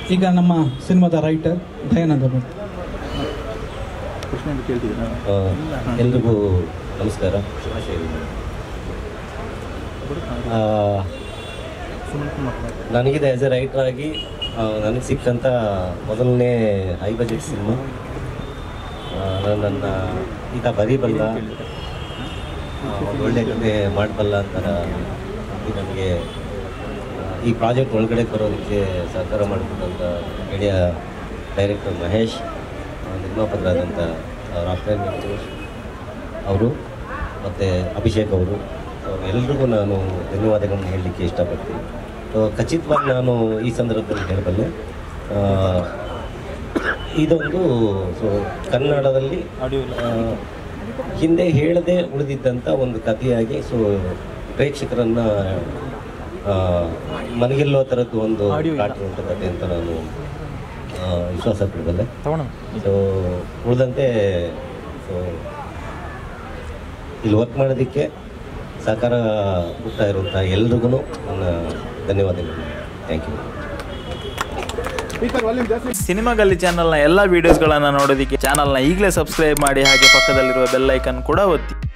ಈಗ ನಮ್ಮ ಸಿನಿಮಾದ ರೈಟರ್ ದಯಾನಂದ ಅವರು ಪ್ರಶ್ನೆ ಕೇಳ್ತಿದ್ದೀರಾ ಆ, ಎಲ್ರಿಗೂ ನಮಸ್ಕಾರ ಶುಭಾಶಯಗಳು ಆ, ನನಗಿದೆ ಆ್ಯಸ್ ಎ ರೈಟರ್ ಆಗಿ ಆ, ನನಗೆ ಸಿಕ್ಕಂಥ ಮೊದಲನೇ ಹೈ ಬಜೆಟ್ ಸಿನಿಮಾ ನಾನು ನನ್ನ ಈತ ಬರೀಬಲ್ಲ ಆ, ಒಂದು ಒಳ್ಳೆ ಕತೆ ಮಾಡಬಲ್ಲ ಅಂತಾರ ಈ ನನಗೆ ಆ, ಈ ಪ್ರಾಜೆಕ್ಟ್ ಒಳಗಡೆ ಬರೋದಕ್ಕೆ ಸಹಕಾರ ಮಾಡಿಕೊಟ್ಟಂಥ ಗೆಳೆಯ ಡೈರೆಕ್ಟರ್ ಮಹೇಶ್ ಆ, ನಿರ್ಮಾಪಕರಾದಂಥ ರಾಷ್ಟ್ರೀಯ ಅವರು ಮತ್ತು ಅಭಿಷೇಕ್ ಅವರು ಸೊ ಎಲ್ರಿಗೂ ನಾನು ಧನ್ಯವಾದಗಳನ್ನು ಹೇಳಲಿಕ್ಕೆ ಇಷ್ಟಪಡ್ತೀನಿ ಸೊ ಖಚಿತವಾಗಿ ನಾನು ಈ ಸಂದರ್ಭದಲ್ಲಿ ಹೇಳಬಲ್ಲೆ ಆ, ಇದೊಂದು ಸೊ ಕನ್ನಡದಲ್ಲಿ ಆ, ಹಿಂದೆ ಹೇಳದೆ ಉಳಿದಿದ್ದಂಥ ಒಂದು ಕಥೆಯಾಗಿ ಸೊ ಪ್ರೇಕ್ಷಕರನ್ನು ಮನಗೆಲ್ಲೋ ಥರದ್ದು ಒಂದು ಕಾಟಿರುವಂಥ ಕಥೆ ಅಂತ ನಾನು ಆ, ವಿಶ್ವಾಸ ಪಡಬಲ್ಲೆ ಸೊ ಉಳಿದಂತೆ ಸೊ ಇಲ್ಲಿ ವರ್ಕ್ ಮಾಡೋದಕ್ಕೆ ಸಹಕಾರ ಕೊಡ್ತಾ ಇರುವಂಥ ಎಲ್ರಿಗೂ ನನ್ನ ಧನ್ಯವಾದಗಳು ಥ್ಯಾಂಕ್ ಯು ಸಿನಿಮಾ ಗಲ್ಲಿ ಚಾನಲ್ನ ಎಲ್ಲ ವೀಡಿಯೋಸ್ಗಳನ್ನು ನೋಡೋದಕ್ಕೆ ಚಾನಲ್ನ ಈಗಲೇ ಸಬ್ಸ್ಕ್ರೈಬ್ ಮಾಡಿ ಹಾಗೆ ಪಕ್ಕದಲ್ಲಿರುವ ಬೆಲ್ ಐಕನ್ ಕೂಡ ಒತ್ತಿ